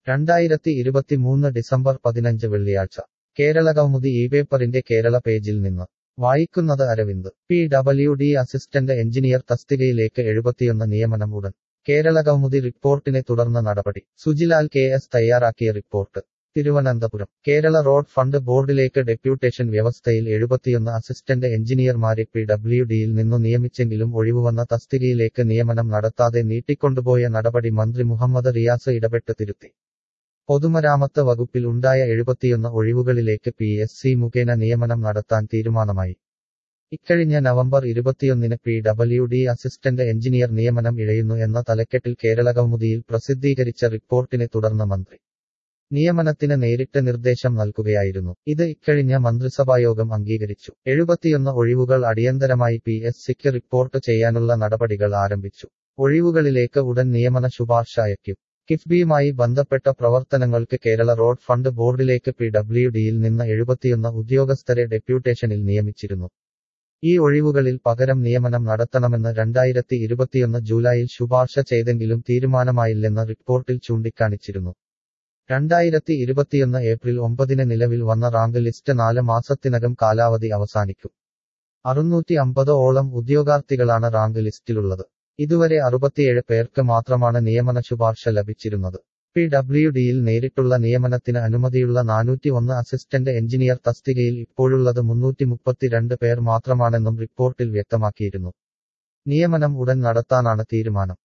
രണ്ടായിരത്തി ഇരുപത്തിമൂന്ന് ഡിസംബർ പതിനഞ്ച് വെള്ളിയാഴ്ച കേരളകൗമുദി ഈ പേപ്പറിന്റെ കേരള പേജിൽ നിന്ന് വായിക്കുന്നത് Aravind P W D assistant engineer തസ്തികയിലേക്ക് എഴുപത്തിയൊന്ന് നിയമനം ഉടൻ കേരളകൗമുദി റിപ്പോർട്ടിനെ തുടർന്ന് നടപടി സുജിലാൽ കെ എസ് തയ്യാറാക്കിയ report Thiruvananthapuram Kerala road fund ബോർഡിലേക്ക് ഡെപ്യൂട്ടേഷൻ വ്യവസ്ഥയിൽ എഴുപത്തിയൊന്ന് അസിസ്റ്റന്റ് എഞ്ചിനീയർമാരെ പി ഡബ്ല്യു ഡിയിൽ നിന്നു നിയമിച്ചെങ്കിലും ഒഴിവുവന്ന തസ്തികയിലേക്ക് നിയമനം നടത്താതെ നീട്ടിക്കൊണ്ടുപോയ നടപടി മന്ത്രി മുഹമ്മദ് റിയാസ് ഇടപെട്ട് തിരുത്തി പൊതുമരാമത്ത് വകുപ്പിൽ ഉണ്ടായ എഴുപത്തിയൊന്ന് ഒഴിവുകളിലേക്ക് പി എസ് സി മുഖേന നിയമനം നടത്താൻ തീരുമാനമായി ഇക്കഴിഞ്ഞ നവംബർ ഇരുപത്തിയൊന്നിന് P W D assistant engineer നിയമനം ഇഴയുന്നു എന്ന തലക്കെട്ടിൽ കേരളകൗമുദിയിൽ പ്രസിദ്ധീകരിച്ച റിപ്പോർട്ടിനെ തുടർന്ന് മന്ത്രി നിയമനത്തിന് നേരിട്ട് നിർദ്ദേശം നൽകുകയായിരുന്നു ഇത് ഇക്കഴിഞ്ഞ മന്ത്രിസഭായോഗം അംഗീകരിച്ചു എഴുപത്തിയൊന്ന് ഒഴിവുകൾ അടിയന്തരമായി പി എസ് സിക്ക് റിപ്പോർട്ട് ചെയ്യാനുള്ള നടപടികൾ ആരംഭിച്ചു ഒഴിവുകളിലേക്ക് ഉടൻ നിയമന ശുപാർശ അയക്കും കിഫ്ബിയുമായി ബന്ധപ്പെട്ട പ്രവർത്തനങ്ങൾക്ക് കേരള റോഡ് ഫണ്ട് ബോർഡിലേക്ക് പി ഡബ്ല്യു ഡിയിൽ നിന്ന് എഴുപത്തിയൊന്ന് ഉദ്യോഗസ്ഥരെ ഡെപ്യൂട്ടേഷനിൽ നിയമിച്ചിരുന്നു ഈ ഒഴിവുകളിൽ പകരം നിയമനം നടത്തണമെന്ന് രണ്ടായിരത്തി ഇരുപത്തിയൊന്ന് ജൂലൈയിൽ ശുപാർശ ചെയ്തെങ്കിലും തീരുമാനമായില്ലെന്ന് റിപ്പോർട്ടിൽ ചൂണ്ടിക്കാണിച്ചിരുന്നു രണ്ടായിരത്തി ഇരുപത്തിയൊന്ന് ഏപ്രിൽ ഒമ്പതിന് നിലവിൽ വന്ന റാങ്ക് ലിസ്റ്റ് നാല് മാസത്തിനകം കാലാവധി അവസാനിക്കും അറുന്നൂറ്റി അമ്പത് ഓളം ഉദ്യോഗാർത്ഥികളാണ് റാങ്ക് ലിസ്റ്റിലുള്ളത് ഇതുവരെ അറുപത്തിയേഴ് പേർക്ക് മാത്രമാണ് നിയമന ശുപാർശ ലഭിച്ചിരുന്നത് പി ഡബ്ല്യു ഡിയിൽ നേരിട്ടുള്ള നിയമനത്തിന് അനുമതിയുള്ള നാനൂറ്റി ഒന്ന് അസിസ്റ്റന്റ് എഞ്ചിനീയർ തസ്തികയിൽ ഇപ്പോഴുള്ളത് മുന്നൂറ്റി മുപ്പത്തിരണ്ട് പേർ മാത്രമാണെന്നും റിപ്പോർട്ടിൽ വ്യക്തമാക്കിയിരുന്നു നിയമനം ഉടൻ നടത്താനാണ് തീരുമാനം